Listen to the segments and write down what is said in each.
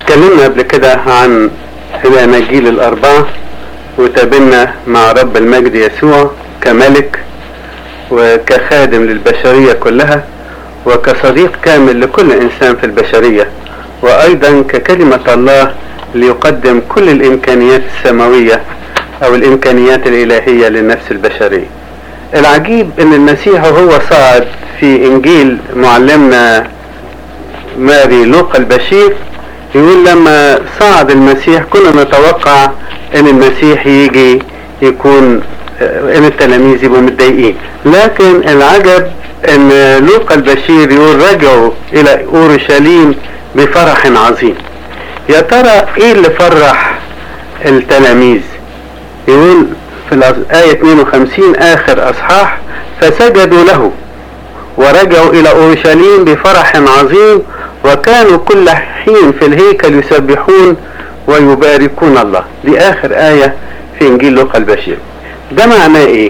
اتكلمنا قبل كده عن الأناجيل الأربعة وتقابلنا مع رب المجد يسوع كملك وكخادم للبشرية كلها وكصديق كامل لكل إنسان في البشرية وأيضا ككلمة الله ليقدم كل الإمكانيات السماوية أو الإمكانيات الإلهية للنفس البشرية العجيب أن المسيح وهو صعد في إنجيل معلمنا ماري لوقا البشير يقول لما صعد المسيح كنا نتوقع ان المسيح يجي يكون ان التلاميذ يبقوا متضايقين لكن العجب ان لوقا البشير يقول رجعوا الى اورشليم بفرح عظيم يا ترى ايه اللي فرح التلاميذ يقول في الآية 52 آخر أصحاح فسجدوا له ورجعوا إلى أورشليم بفرح عظيم وكانوا كل حين في الهيكل يسبحون ويباركون الله دي آخر آية في إنجيل لوقا البشير ده معناه إيه؟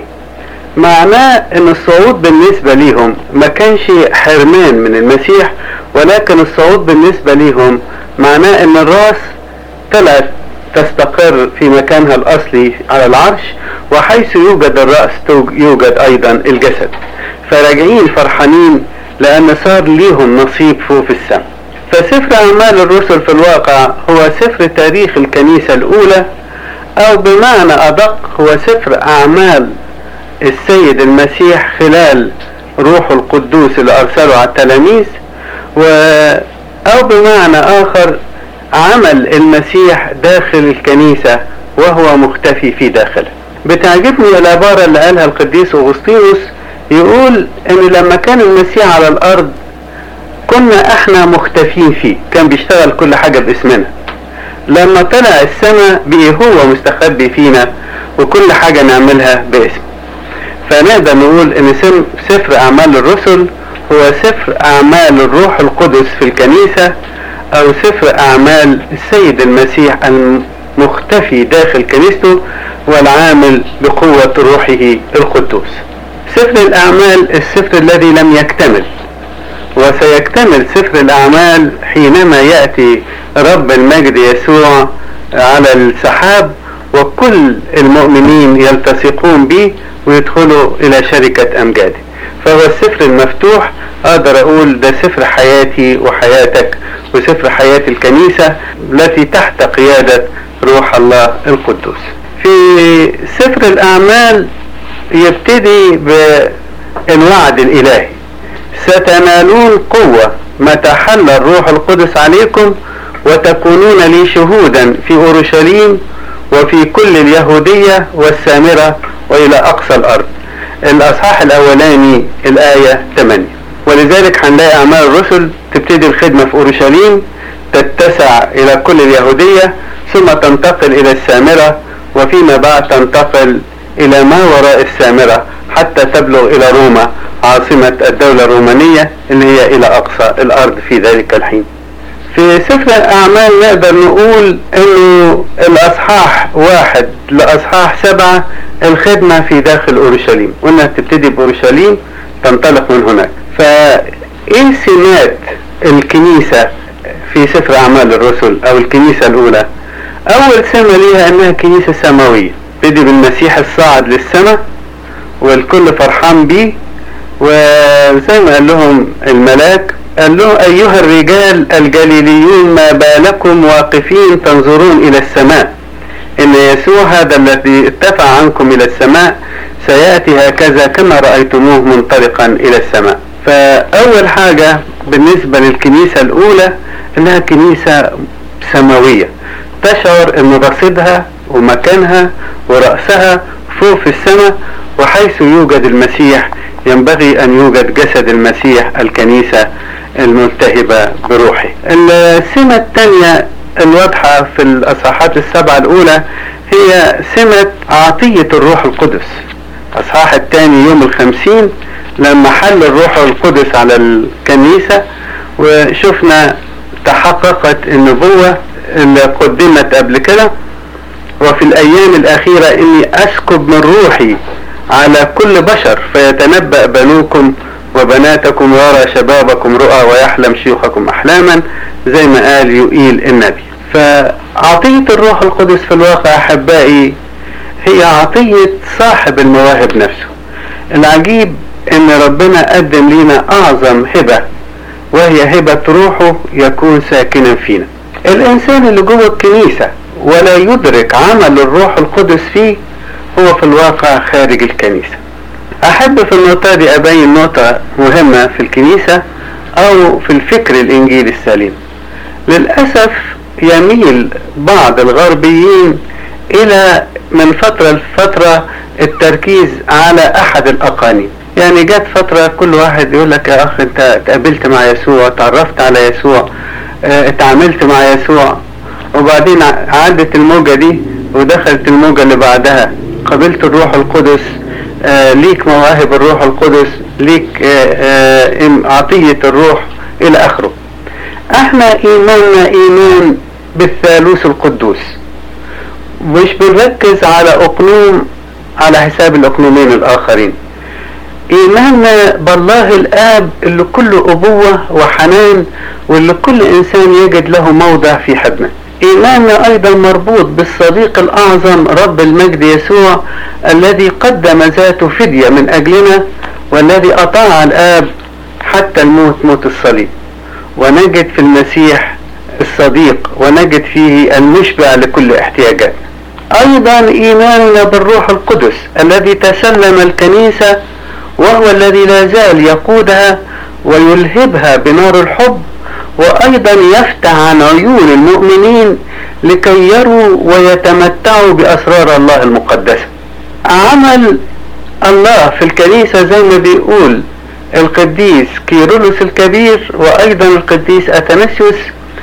معناه إن الصعود بالنسبة ليهم ما كانش حرمان من المسيح ولكن الصعود بالنسبة ليهم معناه إن الراس طلعت تستقر في مكانها الأصلي على العرش وحيث يوجد الرأس يوجد أيضا الجسد فراجعين فرحانين لأن صار ليهم نصيب فوق في السماء فسفر أعمال الرسل في الواقع هو سفر تاريخ الكنيسة الأولى أو بمعنى أدق هو سفر أعمال السيد المسيح خلال روح القدوس اللي أرسله على التلاميذ و أو بمعنى آخر عمل المسيح داخل الكنيسة وهو مختفي في داخله بتعجبني العبارة اللي قالها القديس أغسطينوس يقول ان لما كان المسيح على الارض كنا احنا مختفين فيه كان بيشتغل كل حاجة باسمنا لما طلع السماء بقي هو مستخبي فينا وكل حاجة نعملها باسم فنقدر نقول ان سفر اعمال الرسل هو سفر اعمال الروح القدس في الكنيسة او سفر اعمال السيد المسيح المختفي داخل كنيسته والعامل بقوة روحه القدوس سفر الأعمال السفر الذي لم يكتمل وسيكتمل سفر الأعمال حينما يأتي رب المجد يسوع على السحاب وكل المؤمنين يلتصقون به ويدخلوا إلى شركة أمجاده فهو السفر المفتوح أقدر أقول ده سفر حياتي وحياتك وسفر حياة الكنيسة التي تحت قيادة روح الله القدوس في سفر الأعمال يبتدي بالوعد الإلهي ستنالون قوة متى حل الروح القدس عليكم وتكونون لي شهودا في أورشليم وفي كل اليهودية والسامرة وإلى أقصى الأرض الأصحاح الأولاني الآية 8 ولذلك هنلاقي أعمال الرسل تبتدي الخدمة في أورشليم تتسع إلى كل اليهودية ثم تنتقل إلى السامرة وفيما بعد تنتقل إلى ما وراء السامرة حتى تبلغ إلى روما عاصمة الدولة الرومانية اللي هي إلى أقصى الأرض في ذلك الحين في سفر الأعمال نقدر نقول إنه الأصحاح واحد لأصحاح سبعة الخدمة في داخل أورشليم وإنها تبتدي بأورشليم تنطلق من هناك فإيه سمات الكنيسة في سفر أعمال الرسل أو الكنيسة الأولى أول سمة ليها أنها كنيسة سماوية بدي بالمسيح الصاعد للسماء والكل فرحان بيه وزي ما قال لهم الملاك قال له أيها الرجال الجليليون ما بالكم واقفين تنظرون إلى السماء إن يسوع هذا الذي اتفع عنكم إلى السماء سيأتي هكذا كما رأيتموه منطلقا إلى السماء فأول حاجة بالنسبة للكنيسة الأولى إنها كنيسة سماوية تشعر أن رصيدها ومكانها ورأسها فوق في السماء وحيث يوجد المسيح ينبغي أن يوجد جسد المسيح الكنيسة الملتهبة بروحه السمة الثانية الواضحة في الأصحاحات السبعة الأولى هي سمة عطية الروح القدس أصحاح الثاني يوم الخمسين لما حل الروح القدس على الكنيسة وشفنا تحققت النبوة اللي قدمت قبل كده وفي الأيام الأخيرة إني أسكب من روحي على كل بشر فيتنبأ بنوكم وبناتكم ويرى شبابكم رؤى ويحلم شيوخكم أحلاما زي ما قال يقيل النبي فعطية الروح القدس في الواقع أحبائي هي عطية صاحب المواهب نفسه العجيب ان ربنا قدم لنا اعظم هبة وهي هبة روحه يكون ساكنا فينا الانسان اللي جوه الكنيسة ولا يدرك عمل الروح القدس فيه هو في الواقع خارج الكنيسة احب في النقطة دي ابين نقطة مهمة في الكنيسة او في الفكر الانجيلي السليم للأسف يميل بعض الغربيين الى من فترة لفترة التركيز على احد الاقانيم يعني جت فترة كل واحد يقول لك يا اخ انت اتقابلت مع يسوع تعرفت على يسوع اه اتعاملت مع يسوع وبعدين عدت الموجة دي ودخلت الموجة اللي بعدها قبلت الروح القدس اه ليك مواهب الروح القدس ليك اه عطية الروح الى اخره احنا ايماننا ايمان بالثالوث القدوس مش بنركز على اقنوم على حساب الاقنومين الاخرين ايماننا بالله الاب اللي كله ابوة وحنان واللي كل انسان يجد له موضع في حضنه ايماننا ايضا مربوط بالصديق الاعظم رب المجد يسوع الذي قدم ذاته فدية من اجلنا والذي اطاع الاب حتى الموت موت الصليب ونجد في المسيح الصديق ونجد فيه المشبع لكل احتياجاتنا ايضا ايماننا بالروح القدس الذي تسلم الكنيسة وهو الذي لا زال يقودها ويلهبها بنار الحب وايضا يفتح عن عيون المؤمنين لكي يروا ويتمتعوا باسرار الله المقدسة عمل الله في الكنيسة زي ما بيقول القديس كيرلس الكبير وايضا القديس اثناسيوس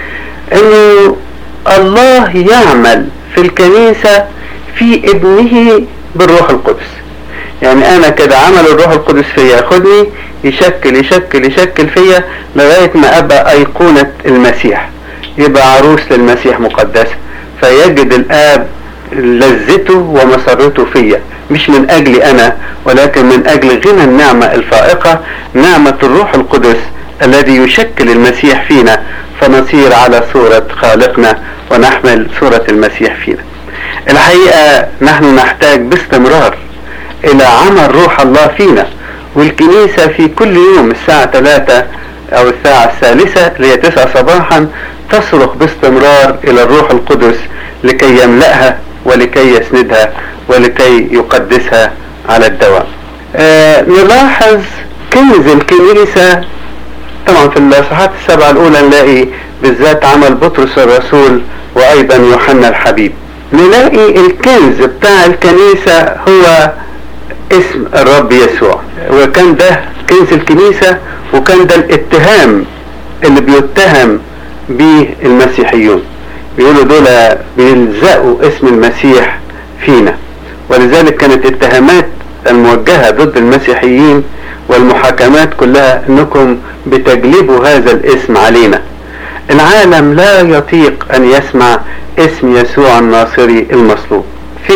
انه الله يعمل في الكنيسة في ابنه بالروح القدس يعني انا كده عمل الروح القدس فيا ياخدني يشكل يشكل يشكل فيا لغاية ما ابقى ايقونة المسيح يبقى عروس للمسيح مقدسة فيجد الاب لذته ومسرته فيا مش من اجلي انا ولكن من اجل غنى النعمة الفائقة نعمة الروح القدس الذي يشكل المسيح فينا فنصير على صورة خالقنا ونحمل صورة المسيح فينا الحقيقة نحن نحتاج باستمرار الى عمل روح الله فينا والكنيسة في كل يوم الساعة 3 او الساعة الثالثة اللي هي 9 صباحا تصرخ باستمرار الى الروح القدس لكي يملأها ولكي يسندها ولكي يقدسها على الدوام آه نلاحظ كنز الكنيسة طبعا في الاصحاحات السبعة الاولى نلاقي بالذات عمل بطرس الرسول وايضا يوحنا الحبيب نلاقي الكنز بتاع الكنيسة هو اسم الرب يسوع وكان ده كنز الكنيسة وكان ده الاتهام اللي بيتهم به المسيحيون بيقولوا دول بيلزقوا اسم المسيح فينا ولذلك كانت اتهامات الموجهة ضد المسيحيين والمحاكمات كلها انكم بتجلبوا هذا الاسم علينا العالم لا يطيق ان يسمع اسم يسوع الناصري المصلوب في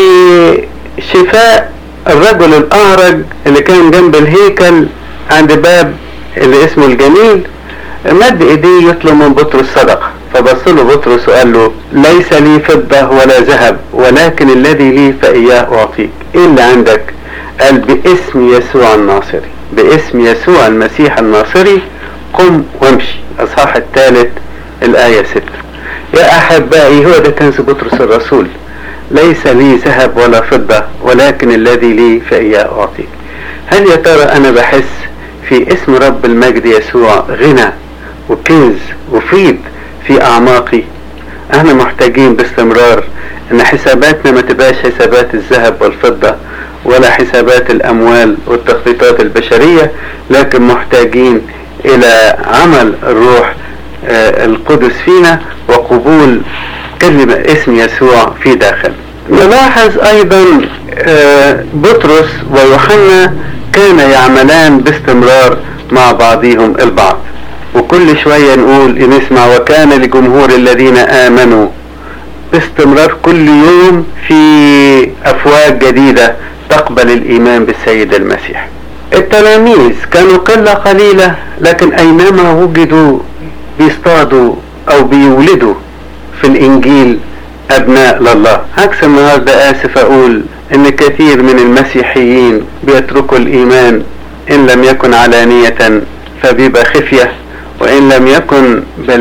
شفاء الرجل الاعرج اللي كان جنب الهيكل عند باب اللي اسمه الجميل مد ايديه يطلب من بطرس صدقه فبص له بطرس وقال له ليس لي فضة ولا ذهب ولكن الذي لي فإياه أعطيك إيه اللي عندك قال باسم يسوع الناصري باسم يسوع المسيح الناصري قم وامشي أصحاح الثالث الآية ستة يا أحبائي هو ده كنز بطرس الرسول ليس لي ذهب ولا فضة ولكن الذي لي فإياه أعطيك هل يا ترى أنا بحس في اسم رب المجد يسوع غنى وكنز وفيض في اعماقي احنا محتاجين باستمرار ان حساباتنا ما تبقاش حسابات الذهب والفضة ولا حسابات الاموال والتخطيطات البشرية لكن محتاجين الى عمل الروح آه القدس فينا وقبول كلمة اسم يسوع في داخل نلاحظ ايضا آه بطرس ويوحنا كان يعملان باستمرار مع بعضهم البعض وكل شوية نقول نسمع وكان لجمهور الذين آمنوا باستمرار كل يوم في أفواج جديدة تقبل الإيمان بالسيد المسيح التلاميذ كانوا قلة قليلة لكن أينما وجدوا بيصطادوا او بيولدوا في الانجيل ابناء لله عكس النهارده اسف اقول ان كثير من المسيحيين بيتركوا الايمان ان لم يكن علانية فبيبقى خفية وان لم يكن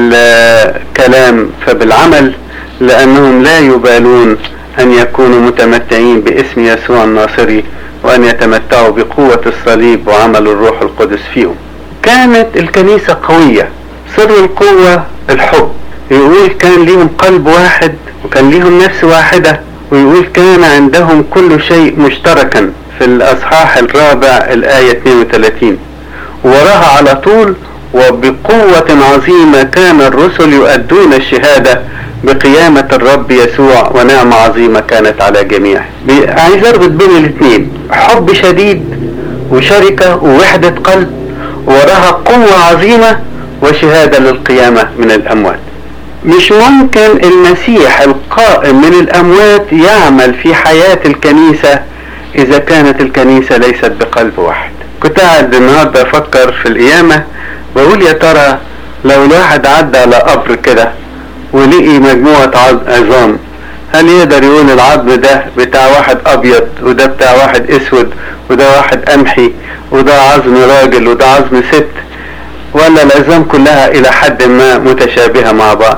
بالكلام فبالعمل لانهم لا يبالون ان يكونوا متمتعين باسم يسوع الناصري وان يتمتعوا بقوة الصليب وعمل الروح القدس فيهم كانت الكنيسة قوية سر القوة الحب يقول كان ليهم قلب واحد وكان ليهم نفس واحدة ويقول كان عندهم كل شيء مشتركا في الأصحاح الرابع الآية 32 وراها على طول وبقوة عظيمة كان الرسل يؤدون الشهادة بقيامة الرب يسوع ونعمة عظيمة كانت على جميع عايز اربط بين الاثنين حب شديد وشركة ووحدة قلب وراها قوة عظيمة وشهادة للقيامة من الأموات مش ممكن المسيح القائم من الأموات يعمل في حياة الكنيسة إذا كانت الكنيسة ليست بقلب واحد كنت قاعد النهاردة أفكر في القيامة بقول يا ترى لو الواحد عدى على قبر كده ولقي مجموعة عظام هل يقدر يقول العظم ده بتاع واحد أبيض وده بتاع واحد أسود وده واحد قمحي وده عظم راجل وده عظم ست ولا العظام كلها إلى حد ما متشابهة مع بعض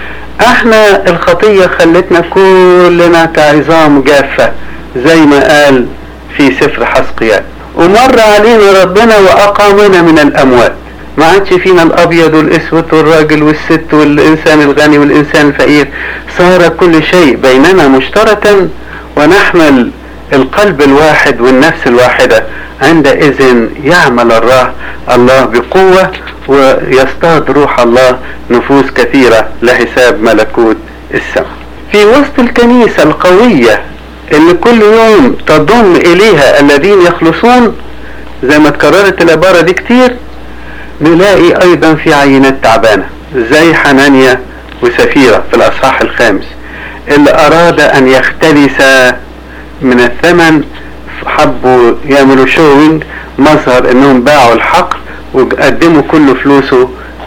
احنا الخطية خلتنا كلنا كعظام جافة زي ما قال في سفر حسقيال ومر علينا ربنا وأقامنا من الأموات ما عادش فينا الأبيض والأسود والراجل والست والإنسان الغني والإنسان الفقير صار كل شيء بيننا مشتركا ونحمل القلب الواحد والنفس الواحدة عندئذ يعمل الله الله بقوة ويصطاد روح الله نفوس كثيرة لحساب ملكوت السماء في وسط الكنيسة القوية اللي كل يوم تضم إليها الذين يخلصون زي ما اتكررت العبارة دي كتير نلاقي أيضا في عينات تعبانة زي حنانيا وسفيرة في الأصحاح الخامس اللي أراد أن يختلس من الثمن حبوا يعملوا شوينج مظهر انهم باعوا الحقل وقدموا كل فلوسه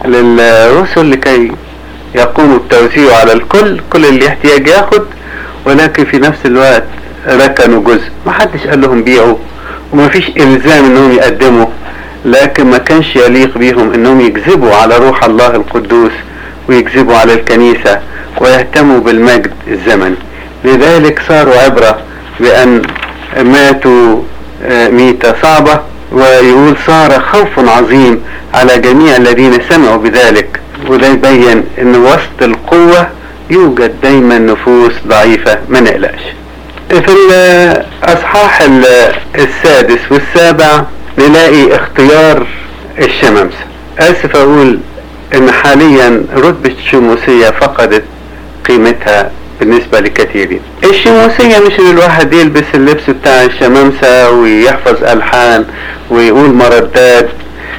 للرسل لكي يقوموا بتوزيعه على الكل كل اللي يحتاج ياخد ولكن في نفس الوقت ركنوا جزء ما حدش قال لهم بيعوا وما فيش الزام انهم يقدموا لكن ما كانش يليق بيهم انهم يكذبوا على روح الله القدوس ويكذبوا على الكنيسة ويهتموا بالمجد الزمني لذلك صاروا عبرة بأن ماتوا ميتة صعبة ويقول صار خوف عظيم على جميع الذين سمعوا بذلك وده يبين ان وسط القوة يوجد دايما نفوس ضعيفة ما نقلقش في الاصحاح السادس والسابع نلاقي اختيار الشمامسة اسف اقول ان حاليا رتبة الشموسية فقدت قيمتها بالنسبة لكثيرين الشموسية مش ان الواحد يلبس اللبس بتاع الشمامسة ويحفظ ألحان ويقول مردات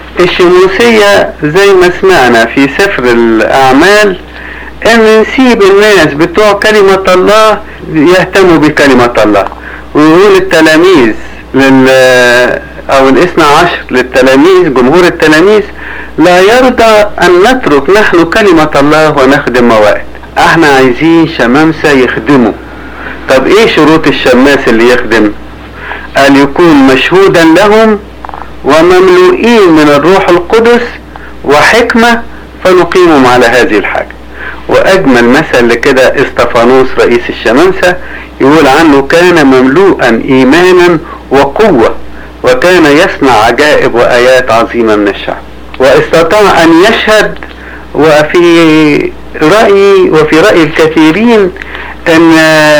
الشموسية زي ما سمعنا في سفر الأعمال ان نسيب الناس بتوع كلمة الله يهتموا بكلمة الله ويقول التلاميذ لل او الاثنى عشر للتلاميذ جمهور التلاميذ لا يرضى ان نترك نحن كلمة الله ونخدم موائد احنا عايزين شمامسة يخدموا طب ايه شروط الشماس اللي يخدم قال يكون مشهودا لهم ومملوئين من الروح القدس وحكمة فنقيمهم على هذه الحاجة واجمل مثل لكده استفانوس رئيس الشمامسة يقول عنه كان مملوءا ايمانا وقوة وكان يصنع عجائب وايات عظيمة من الشعب واستطاع ان يشهد وفي رأيي وفي رأي الكثيرين ان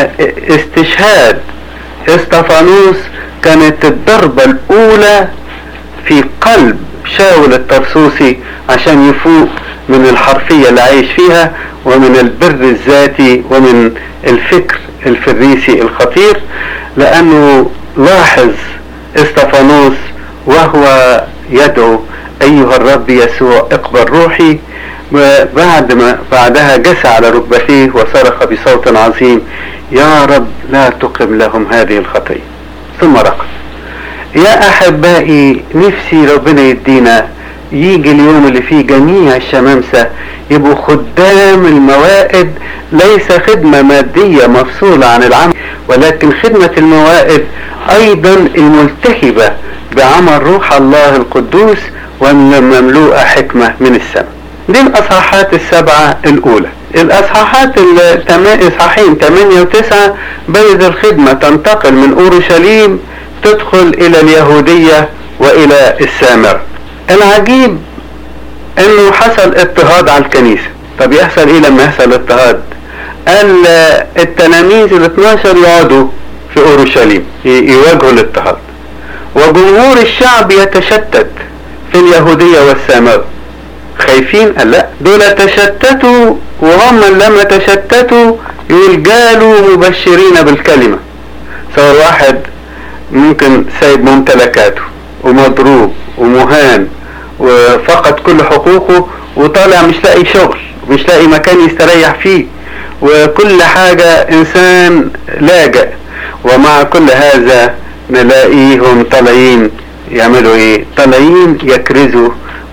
استشهاد استفانوس كانت الضربة الاولى في قلب شاول الطرسوسي عشان يفوق من الحرفية اللي عايش فيها ومن البر الذاتي ومن الفكر الفريسي الخطير لانه لاحظ استفانوس وهو يدعو ايها الرب يسوع اقبل روحي وبعد ما بعدها جسى على ركبتيه وصرخ بصوت عظيم يا رب لا تقم لهم هذه الخطيه ثم رقد يا احبائي نفسي ربنا يدينا يجي اليوم اللي فيه جميع الشمامسة يبقوا خدام الموائد ليس خدمة مادية مفصولة عن العمل ولكن خدمة الموائد أيضا الملتهبة بعمل روح الله القدوس والمملوءة حكمة من السماء دي الأصحاحات السبعة الأولى الأصحاحات الإصحاحين 8 و9 بيد الخدمة تنتقل من أورشليم تدخل إلى اليهودية وإلى السامرة العجيب انه حصل اضطهاد على الكنيسة طب يحصل ايه لما يحصل اضطهاد قال التلاميذ ال 12 يقعدوا في اورشليم يواجهوا الاضطهاد وجمهور الشعب يتشتت في اليهودية والسامرة خايفين قال لا دول تشتتوا وهم لما تشتتوا يقول جالوا مبشرين بالكلمة صار واحد ممكن سايب ممتلكاته ومضروب ومهان وفقد كل حقوقه وطالع مش لاقي شغل مش لاقي مكان يستريح فيه وكل حاجة انسان لاجئ ومع كل هذا نلاقيهم طالعين يعملوا ايه طالعين يكرزوا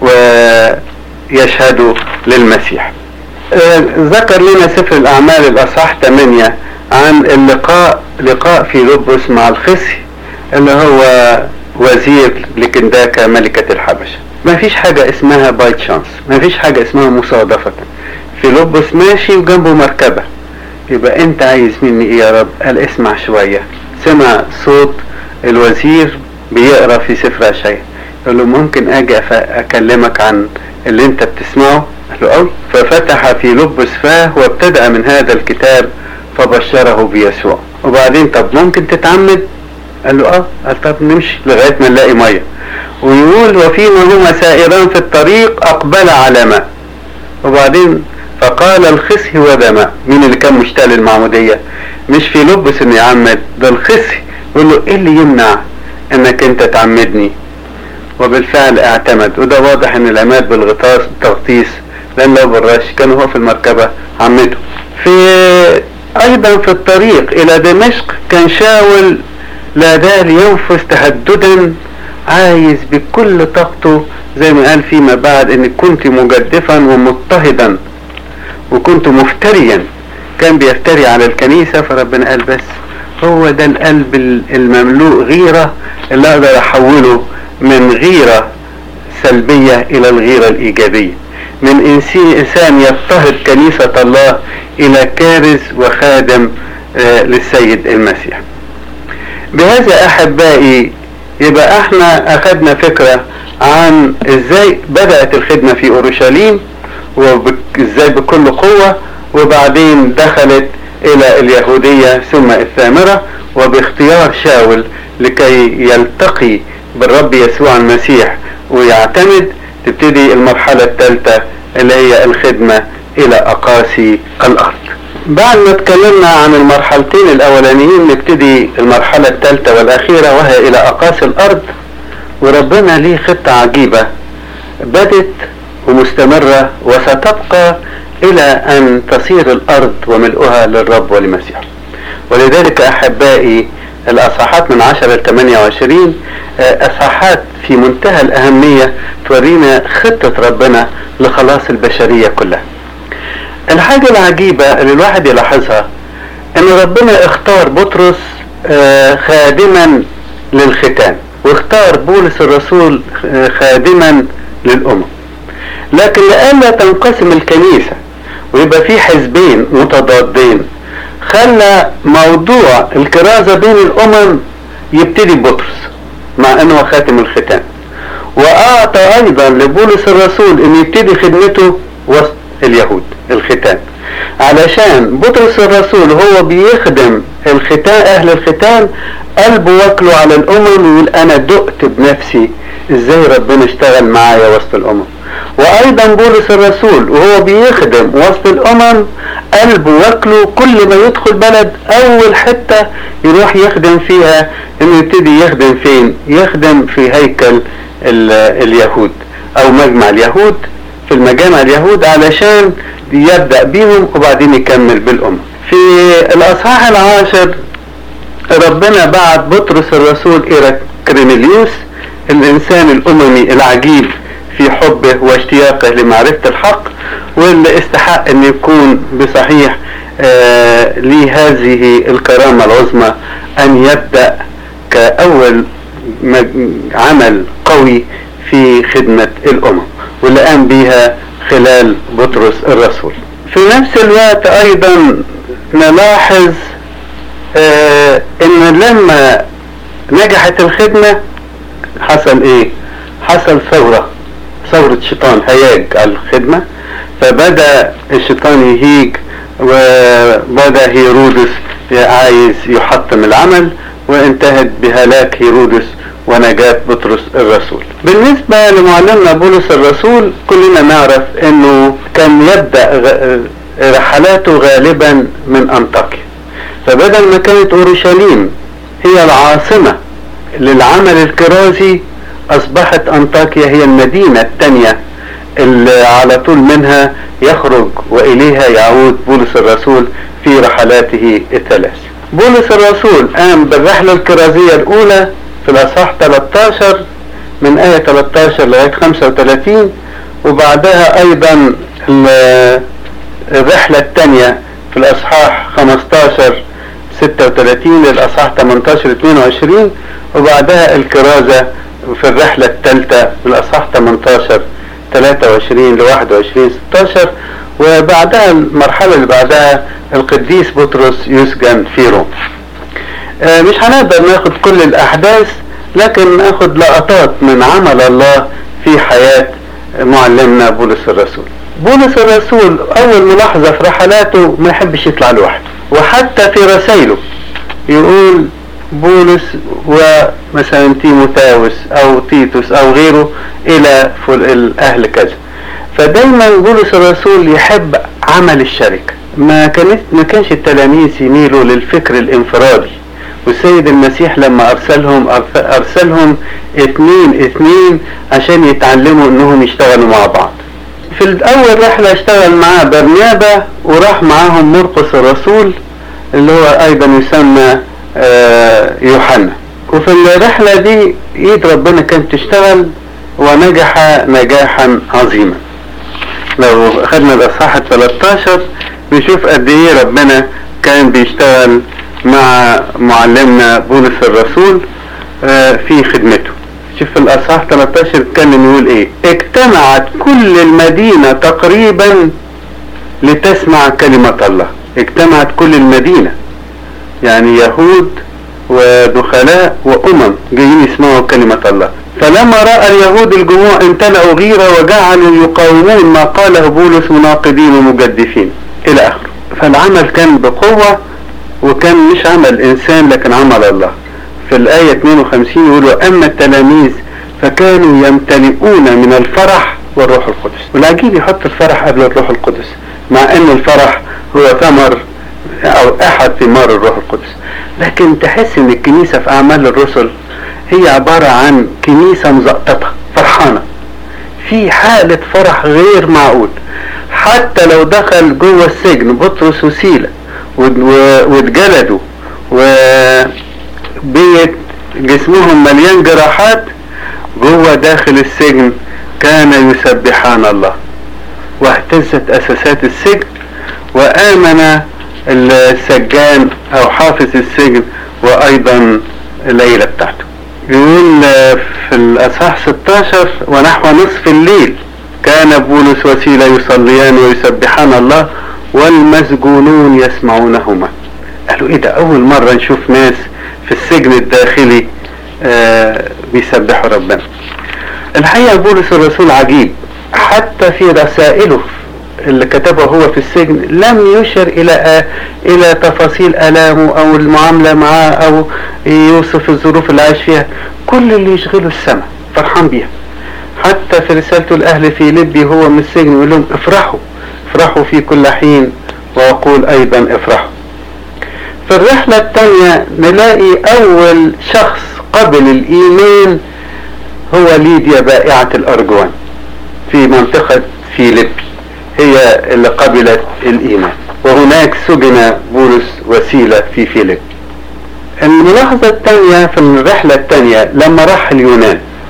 ويشهدوا للمسيح ذكر لنا سفر الاعمال الاصحاح 8 عن اللقاء لقاء في لبس مع الخصي اللي هو وزير لكنداكا ملكة الحبشة ما فيش حاجة اسمها باي تشانس ما فيش حاجة اسمها مصادفة في لبس ماشي وجنبه مركبة يبقى انت عايز مني ايه يا رب قال اسمع شوية سمع صوت الوزير بيقرا في سفر اشعياء قال له ممكن اجي اكلمك عن اللي انت بتسمعه قال له قوي ففتح في لبس فاه وابتدأ من هذا الكتاب فبشره بيسوع وبعدين طب ممكن تتعمد قال له اه قال طب نمشي لغايه ما نلاقي ميه ويقول وفيما هما سائران في الطريق اقبل على ماء وبعدين فقال الخسي وذا ماء مين اللي كان مشتاق للمعموديه مش في لبس انه يعمد ده الخسي يقول له ايه اللي يمنع انك انت تعمدني وبالفعل اعتمد وده واضح ان العماد بالغطاس التغطيس لان لو بالرش كان هو في المركبه عمده في ايضا في الطريق الى دمشق كان شاول لا زال ينفذ تهددا عايز بكل طاقته زي ما قال فيما بعد ان كنت مجدفا ومضطهدا وكنت مفتريا كان بيفتري على الكنيسة فربنا قال بس هو ده القلب المملوء غيرة اللي اقدر احوله من غيرة سلبية الى الغيرة الايجابية من انسان يضطهد كنيسة الله الى كارث وخادم آه للسيد المسيح بهذا احبائي يبقى احنا اخدنا فكرة عن ازاي بدأت الخدمة في اورشليم وازاي بكل قوة وبعدين دخلت الى اليهودية ثم الثامرة وباختيار شاول لكي يلتقي بالرب يسوع المسيح ويعتمد تبتدي المرحلة الثالثة اللي هي الخدمة الى اقاصي الارض بعد ما اتكلمنا عن المرحلتين الاولانيين نبتدي المرحلة الثالثة والاخيرة وهي الى اقاصي الارض وربنا ليه خطة عجيبة بدت ومستمرة وستبقى الى ان تصير الارض وملؤها للرب ولمسيحه ولذلك احبائي الاصحاحات من 10 ل 28 اصحاحات في منتهى الاهمية تورينا خطة ربنا لخلاص البشرية كلها الحاجة العجيبة اللي الواحد يلاحظها ان ربنا اختار بطرس خادما للختان واختار بولس الرسول خادما للامم لكن لئلا تنقسم الكنيسة ويبقى في حزبين متضادين خلى موضوع الكرازة بين الامم يبتدي بطرس مع انه خاتم الختان واعطى ايضا لبولس الرسول ان يبتدي خدمته وسط اليهود الختان علشان بطرس الرسول هو بيخدم الختان اهل الختان قلبه واكله على الامم ويقول انا دقت بنفسي ازاي ربنا اشتغل معايا وسط الامم وايضا بولس الرسول وهو بيخدم وسط الامم قلبه واكله كل ما يدخل بلد اول حتة يروح يخدم فيها انه يبتدي يخدم فين يخدم في هيكل اليهود او مجمع اليهود في المجامع اليهود علشان يبدأ بيهم وبعدين يكمل بالأمم في الأصحاح العاشر ربنا بعت بطرس الرسول إلى كرينيليوس الإنسان الأممي العجيب في حبه واشتياقه لمعرفة الحق واللي استحق ان يكون بصحيح آه لهذه الكرامة العظمى ان يبدأ كأول عمل قوي في خدمة الأمم واللي قام بيها خلال بطرس الرسول في نفس الوقت أيضا نلاحظ آه ان لما نجحت الخدمة حصل ايه حصل ثورة ثورة شيطان هياج على الخدمة فبدأ الشيطان يهيج وبدأ هيرودس عايز يحطم العمل وانتهت بهلاك هيرودس ونجاة بطرس الرسول بالنسبة لمعلمنا بولس الرسول كلنا نعرف انه كان يبدأ رحلاته غالبا من انطاكيا فبدل ما كانت اورشليم هي العاصمة للعمل الكرازي اصبحت انطاكيا هي المدينة الثانية اللي على طول منها يخرج واليها يعود بولس الرسول في رحلاته الثلاث بولس الرسول قام بالرحلة الكرازية الاولى في الاصحاح 13 من آية 13 لغاية 35 وبعدها ايضا الرحلة الثانية في الاصحاح 15 36 للاصحاح 18 22 وبعدها الكرازة في الرحلة الثالثة من الاصحاح 18 23 ل 21 16 وبعدها المرحلة اللي بعدها القديس بطرس يسجن في روما آه مش هنقدر ناخد كل الاحداث لكن ناخد لقطات من عمل الله في حياة معلمنا بولس الرسول بولس الرسول اول ملاحظة في رحلاته ما يحبش يطلع لوحده وحتى في رسائله يقول بولس ومثلا تيموثاوس او تيتوس او غيره الى الاهل كذا فدايما بولس الرسول يحب عمل الشركة ما كانت ما كانش التلاميذ يميلوا للفكر الانفرادي والسيد المسيح لما ارسلهم ارسلهم اتنين اتنين عشان يتعلموا انهم يشتغلوا مع بعض في الاول رحلة اشتغل معاه برنابا وراح معاهم مرقس الرسول اللي هو ايضا يسمى يوحنا وفي الرحلة دي ايد ربنا كانت تشتغل ونجح نجاحا عظيما لو اخدنا الاصحاح 13 بنشوف قد ايه ربنا كان بيشتغل مع معلمنا بولس الرسول في خدمته شوف في الاصحاح 13 اتكلم يقول ايه اجتمعت كل المدينة تقريبا لتسمع كلمة الله اجتمعت كل المدينة يعني يهود ودخلاء وامم جايين يسمعوا كلمة الله فلما رأى اليهود الجموع امتلأوا غيرة وجعلوا يقاومون ما قاله بولس مناقضين ومجدفين الى اخره فالعمل كان بقوة وكان مش عمل انسان لكن عمل الله في الآية 52 يقولوا اما التلاميذ فكانوا يمتلئون من الفرح والروح القدس والعجيب يحط الفرح قبل الروح القدس مع ان الفرح هو ثمر او احد ثمار الروح القدس لكن تحس ان الكنيسة في اعمال الرسل هي عبارة عن كنيسة مزقططة فرحانة في حالة فرح غير معقول حتى لو دخل جوه السجن بطرس وسيلة واتجلدوا وبيت جسمهم مليان جراحات جوه داخل السجن كان يسبحان الله واهتزت اساسات السجن وامن السجان او حافظ السجن وايضا الليلة بتاعته يقول في الاصحاح 16 ونحو نصف الليل كان بولس وسيلة يصليان ويسبحان الله والمسجونون يسمعونهما قالوا ايه ده اول مرة نشوف ناس في السجن الداخلي آه بيسبحوا ربنا الحقيقة بولس الرسول عجيب حتى في رسائله اللي كتبه هو في السجن لم يشر الى آه الى تفاصيل الامه او المعامله معاه او يوصف الظروف اللي عايش فيها كل اللي يشغله السماء فرحان بيها حتى في رسالته الاهل في ليبي هو من السجن يقول لهم افرحوا افرحوا في كل حين واقول ايضا افرحوا في الرحلة الثانية نلاقي اول شخص قبل الايمان هو ليديا بائعة الارجوان في منطقة فيليبي هي اللي قبلت الايمان وهناك سجن بولس وسيلة في فيليب الملاحظة الثانية في الرحلة الثانية لما راح اليونان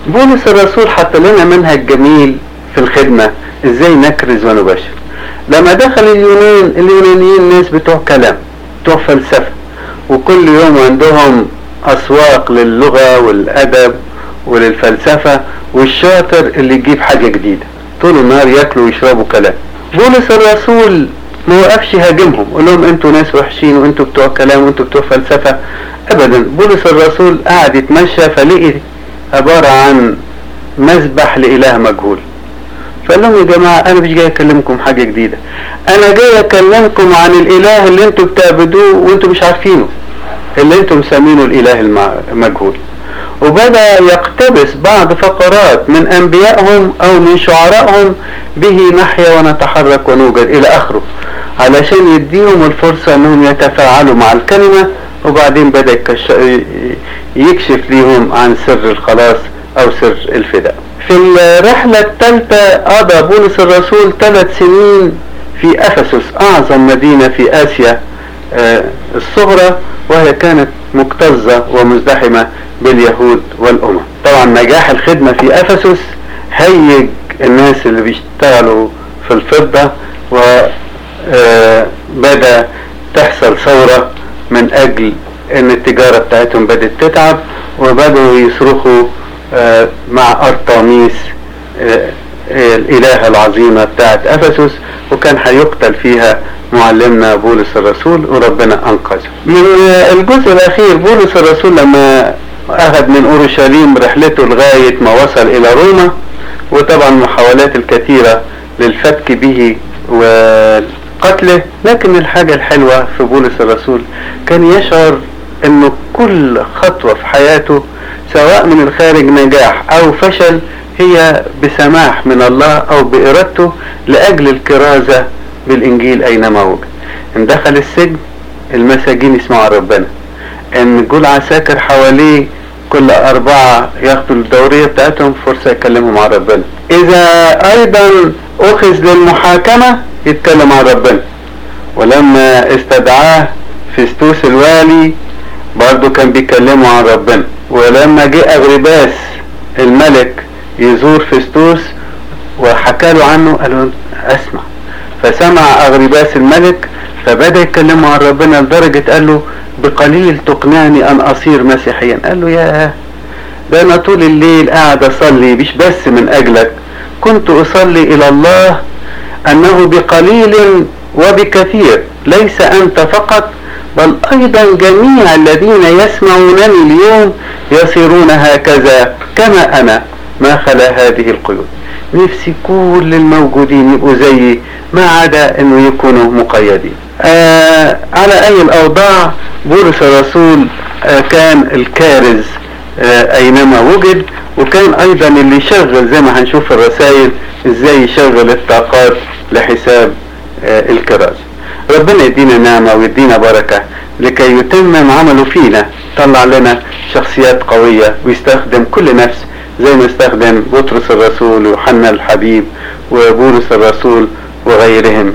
بولس الرسول حط لنا منهج جميل في الخدمة ازاي نكرز ونبشر لما دخل اليونان اليونانيين ناس بتوع كلام بتوع فلسفة وكل يوم عندهم أسواق للغة والأدب وللفلسفة والشاطر اللي يجيب حاجة جديدة طول النهار ياكلوا ويشربوا كلام بولس الرسول ما وقفش يهاجمهم قول لهم انتوا ناس وحشين وانتوا بتوع كلام وانتوا بتوع فلسفة ابدا بولس الرسول قاعد يتمشى فلقي عبارة عن مذبح لإله مجهول فقال لهم يا جماعة أنا مش جاي أكلمكم حاجة جديدة أنا جاي أكلمكم عن الإله اللي أنتوا بتعبدوه وأنتوا مش عارفينه اللي أنتوا مسمينه الإله المجهول وبدأ يقتبس بعض فقرات من أنبيائهم أو من شعرائهم به نحيا ونتحرك ونوجد إلى آخره علشان يديهم الفرصة أنهم يتفاعلوا مع الكلمة وبعدين بدأ يكشف ليهم عن سر الخلاص أو سر الفداء في الرحلة الثالثة قضى بولس الرسول ثلاث سنين في أفسس أعظم مدينة في آسيا الصغرى وهي كانت مكتظة ومزدحمة باليهود والأمم طبعا نجاح الخدمة في أفسس هيج الناس اللي بيشتغلوا في الفضة وبدأ تحصل ثورة من أجل أن التجارة بتاعتهم بدأت تتعب وبدأوا يصرخوا مع أرطاميس الإله العظيمة بتاعت أفسس وكان هيقتل فيها معلمنا بولس الرسول وربنا أنقذه من الجزء الأخير بولس الرسول لما أخذ من أورشليم رحلته لغاية ما وصل إلى روما وطبعا المحاولات الكثيرة للفتك به وقتله لكن الحاجة الحلوة في بولس الرسول كان يشعر أنه كل خطوة في حياته سواء من الخارج نجاح أو فشل هي بسماح من الله أو بإرادته لأجل الكرازة بالإنجيل أينما وجد إن دخل السجن المساجين يسمعوا ربنا إن جول عساكر حواليه كل أربعة ياخدوا الدورية بتاعتهم فرصة يكلموا مع ربنا إذا أيضا أخذ للمحاكمة يتكلم مع ربنا ولما استدعاه فيستوس الوالي برضه كان بيكلموا عن ربنا ولما جه أغرباس الملك يزور فيستوس وحكى له عنه قال له اسمع فسمع أغرباس الملك فبدأ يتكلموا عن ربنا لدرجة قال له بقليل تقنعني أن أصير مسيحيا قال له يا ده أنا طول الليل قاعد أصلي مش بس من أجلك كنت أصلي إلى الله أنه بقليل وبكثير ليس أنت فقط بل أيضا جميع الذين يسمعونني اليوم يصيرون هكذا كما أنا ما خلا هذه القيود نفسي كل الموجودين يبقوا زيي ما عدا انه يكونوا مقيدين آه على اي الاوضاع بولس الرسول آه كان الكارز آه اينما وجد وكان ايضا اللي يشغل زي ما هنشوف في الرسائل ازاي يشغل الطاقات لحساب آه الكرازة ربنا يدينا نعمة ويدينا بركة لكي يتمم عمله فينا طلع لنا شخصيات قوية ويستخدم كل نفس زي ما استخدم بطرس الرسول ويوحنا الحبيب وبولس الرسول وغيرهم